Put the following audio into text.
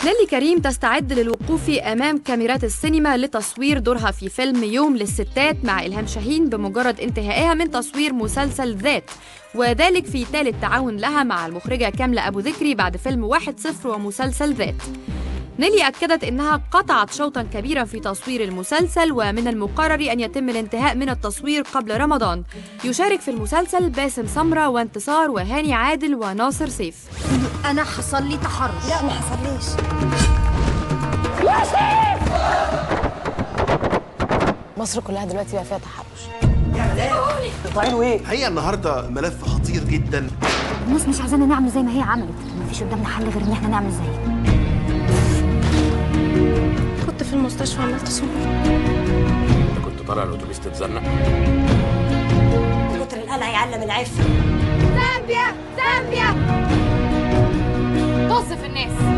نيلي كريم تستعد للوقوف أمام كاميرات السينما لتصوير دورها في فيلم يوم للستات مع إلهام شاهين بمجرد انتهائها من تصوير مسلسل ذات وذلك في ثالث تعاون لها مع المخرجة كاملة أبو ذكري بعد فيلم واحد صفر ومسلسل ذات نيلي أكدت إنها قطعت شوطا كبيرا في تصوير المسلسل ومن المقرر أن يتم الانتهاء من التصوير قبل رمضان يشارك في المسلسل باسم سمرة وانتصار وهاني عادل وناصر سيف انا حصل لي تحرش لا ما حصليش مصر كلها دلوقتي بقى فيها تحرش هي النهارده ملف خطير جدا الناس مش عايزانا نعمل زي ما هي عملت مفيش قدامنا حل غير ان احنا نعمل زيها كنت في المستشفى عملت صوم انت كنت طالع الاتوبيس تتزنق كتر القلق يعلم العفه طز في الناس